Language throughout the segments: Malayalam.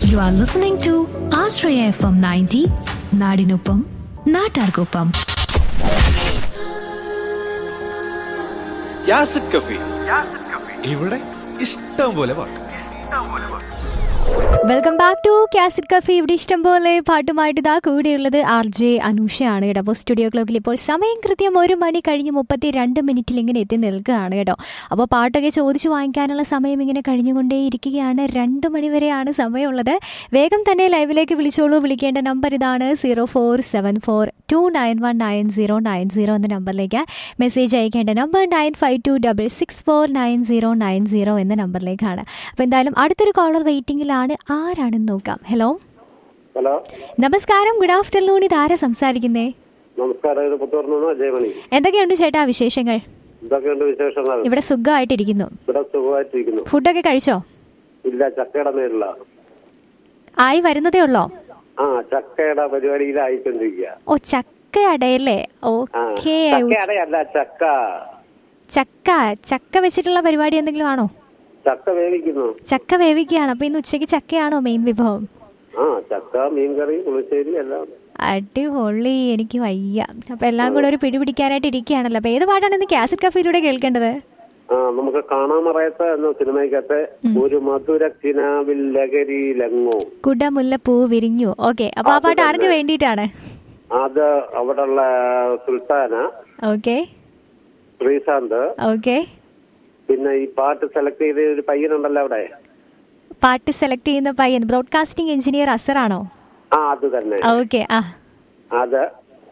You are listening to Ashraya FM 90, നാടിനൊപ്പം നാട്ടാർക്കൊപ്പം യാസിഡ് കഫി ഇവിടെ ഇഷ്ടം പോലെ പാട്ട് welcome back to cassette cafe ഇവിടെ ഇഷ്ടം പോലെ പാട്ടുമായിട്ട് ഇതാ കൂടെയുള്ളത് ആർ ജെ അനൂഷയാണ് കേട്ടോ അപ്പോൾ സ്റ്റുഡിയോ ക്ലോക്കിൽ ഇപ്പോൾ സമയം കൃത്യം ഒരു മണി കഴിഞ്ഞ് മുപ്പത്തി രണ്ട് മിനിറ്റിൽ ഇങ്ങനെ എത്തി നിൽക്കുകയാണ് കേട്ടോ അപ്പോൾ പാട്ടൊക്കെ ചോദിച്ചു വാങ്ങിക്കാനുള്ള സമയം ഇങ്ങനെ കഴിഞ്ഞുകൊണ്ടേ ഇരിക്കുകയാണ് രണ്ട് മണി വരെയാണ് സമയമുള്ളത് വേഗം തന്നെ ലൈവിലേക്ക് വിളിച്ചോളൂ വിളിക്കേണ്ട നമ്പർ ഇതാണ് zero four seven four two nine one nine zero nine zero എന്ന നമ്പറിലേക്ക് മെസ്സേജ് അയക്കേണ്ട number nine five two double six four nine zero nine zero എന്ന നമ്പറിലേക്കാണ് അപ്പോൾ എന്തായാലും അടുത്തൊരു കോളർ വെയിറ്റിംഗിലാണ് ആരാണെന്ന് നോക്കാം ഹലോ ഹലോ നമസ്കാരം ഗുഡ് ആഫ്റ്റർനൂൺ ഇതാരാ സംസാരിക്കുന്നേ നമസ്കാരം ഇത് പുത്തൂർന്ന് അജയമണി എന്തൊക്കെയുണ്ട് ചേട്ടാ വിശേഷങ്ങൾ എന്തൊക്കെയുണ്ട് വിശേഷങ്ങൾ ഇവിടെ സുഖമായിട്ടിരിക്കുന്നു ഇവിടെ സുഖമായിട്ടിരിക്കുന്നു ഫുഡൊക്കെ കഴിച്ചോ ഇല്ല ചക്കയുടെ മേലുള്ള ആയി വരുന്നതേ ഉള്ളോ ആ ചക്കയുടെ പരിപാടിയിലായിക്കൊണ്ടിരിക്കുക ഓ ചക്ക അടയല്ലേ ആ ഓക്കേ ചക്കയടയല്ല ചക്ക ചക്ക ചക്ക വെച്ചിട്ടുള്ള പരിപാടി എന്തെങ്കിലും ആണോ ചക്ക വേവിക്കുന്നു ചക്ക വേവിക്കുകയാണ് അപ്പൊ ഇന്ന് ഉച്ചയ്ക്ക് ചക്കയാണോ മെയിൻ വിഭവം ആ ചക്ക മീൻകറി പുളിശ്ശേരി എല്ലാം അടിപൊളി എനിക്ക് വയ്യ അപ്പൊ എല്ലാം കൂടെ ഒരു പിടി പിടിക്കാനായിട്ട് ഇരിക്കുകയാണല്ലോ അപ്പൊ ഏത് പാട്ടാണ് ഇന്ന് കാസറ്റ് കഫയിലൂടെ കേൾക്കേണ്ടത് ആ നമുക്ക് കാണാമറയത്ത് എന്ന സിനിമയ്ക്കകത്ത് ഒരു മധുര കിനാവിൽ ലഹരിയിലെങ്ങോ കുടമുല്ലപ്പൂ വിരിഞ്ഞു ഓക്കെ അപ്പൊ ആ അത് പാട്ട് ആർക്ക് തന്നെ. വേണ്ടിയിട്ടാണ് അത് അവിടെയുള്ള സുൽത്താന ഓക്കെ ശ്രീശാന്ത് ഓക്കെ പിന്നെ ഈ പാട്ട് സെലക്ട് ചെയ്ത ഒരു പയ്യനുണ്ടല്ലോ അവിടെ പാട്ട് സെലക്ട് ചെയ്യുന്ന പയ്യൻ ബ്രോഡ്കാസ്റ്റിംഗ് എഞ്ചിനീയർ അസറാണോ ആ അത് തന്നെ ഓക്കെ ആ അത്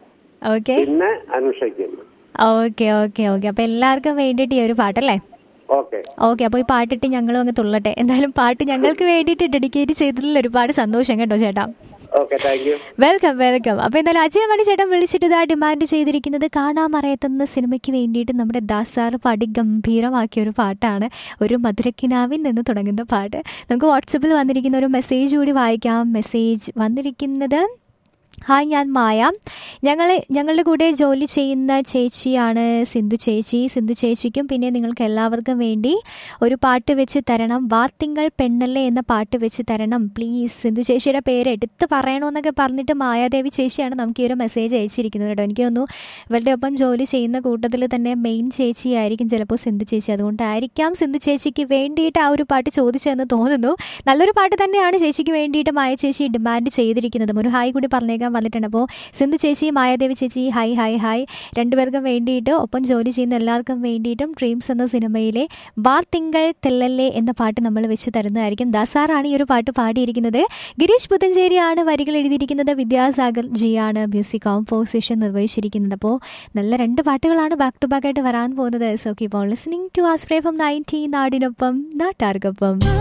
ഓക്കെ പിന്നെ അനുഷയ്ക്കും ഓക്കെ ഓക്കെ ഓക്കെ അപ്പൊ എല്ലാവർക്കും വേണ്ടിയിട്ട് ഈ ഒരു പാട്ടല്ലേ ഓക്കെ ഓക്കെ അപ്പോൾ ഈ പാട്ടിട്ട് ഞങ്ങളും അങ്ങ് തുള്ളട്ടെ എന്തായാലും പാട്ട് ഞങ്ങൾക്ക് വേണ്ടിയിട്ട് ഡെഡിക്കേറ്റ് ചെയ്തതിൽ ഒരുപാട് സന്തോഷം കേട്ടോ ചേട്ടാ okay thank you welcome welcome അപ്പോൾ എന്തായാലും അജയ മണി ചേട്ടൻ വിളിച്ചിട്ട് ഇതാ ഡിമാൻഡ് ചെയ്തിരിക്കുന്നത് കാണാമറയത്തുന്ന സിനിമയ്ക്ക് വേണ്ടിയിട്ട് നമ്മുടെ ദാസാർ പാടി ഗംഭീരമാക്കിയ ഒരു പാട്ടാണ് ഒരു മധുരക്കിനാവിൽ നിന്ന് തുടങ്ങുന്ന പാട്ട് നമുക്ക് വാട്സപ്പിൽ വന്നിരിക്കുന്ന ഒരു മെസ്സേജ് കൂടി വായിക്കാം മെസ്സേജ് വന്നിരിക്കുന്നത് ഹായ് ഞാൻ മായ ഞങ്ങൾ ഞങ്ങളുടെ കൂടെ ജോലി ചെയ്യുന്ന ചേച്ചിയാണ് സിന്ധു ചേച്ചി സിന്ധു ചേച്ചിക്കും പിന്നെ നിങ്ങൾക്ക് എല്ലാവർക്കും വേണ്ടി ഒരു പാട്ട് വെച്ച് തരണം വാത്തിങ്കൾ പെണ്ണല്ലേ എന്ന പാട്ട് വെച്ച് തരണം പ്ലീസ് സിന്ധു ചേച്ചിയുടെ പേര് എടുത്ത് പറയണമെന്നൊക്കെ പറഞ്ഞിട്ട് മായാദേവി ചേച്ചിയാണ് നമുക്ക് ഈ ഒരു മെസ്സേജ് അയച്ചിരിക്കുന്നത് കേട്ടോ എനിക്ക് തോന്നുന്നു ഇവരുടെ ഒപ്പം ജോലി ചെയ്യുന്ന കൂട്ടത്തിൽ തന്നെ മെയിൻ ചേച്ചിയായിരിക്കും ചിലപ്പോൾ സിന്ധു ചേച്ചി അതുകൊണ്ടായിരിക്കാം സിന്ധു ചേച്ചിക്ക് വേണ്ടിയിട്ട് ആ ഒരു പാട്ട് ചോദിച്ചതെന്ന് തോന്നുന്നു നല്ലൊരു പാട്ട് തന്നെയാണ് ചേച്ചിക്ക് വേണ്ടിയിട്ട് മായ ചേച്ചി ഡിമാൻഡ് ചെയ്തിരിക്കുന്നത് ഒരു ഹായ് കൂടി പറഞ്ഞേക്കാൻ വന്നിട്ടുണ്ട് അപ്പോൾ സിന്ധു ചേച്ചി മായാദേവി ചേച്ചി ഹായ് ഹായ് ഹായ് രണ്ടുപേർക്കും വേണ്ടിയിട്ട് ഒപ്പം ജോലി ചെയ്യുന്ന എല്ലാവർക്കും വേണ്ടിയിട്ടും ഡ്രീംസ് എന്ന സിനിമയിലെ വാ തിങ്കൾ തെല്ലല്ലേ എന്ന പാട്ട് നമ്മൾ വെച്ച് തരുന്നതായിരിക്കും ദാസാറാണ് ഈ ഒരു പാട്ട് പാടിയിരിക്കുന്നത് ഗിരീഷ് പുത്തഞ്ചേരിയാണ് വരികൾ എഴുതിയിരിക്കുന്നത് വിദ്യാസാഗർ ജിയാണ് മ്യൂസിക് കോമ്പോസിഷൻ നിർവഹിച്ചിരിക്കുന്നത് അപ്പോൾ നല്ല രണ്ട് പാട്ടുകളാണ് ബാക്ക് ടു ബാക്ക് ആയിട്ട് വരാൻ പോകുന്നത് so keep on listening to ആസ്പ്രേ ഫ്രം നയൻറ്റി നാടിനൊപ്പം നാട്ടാർക്കൊപ്പം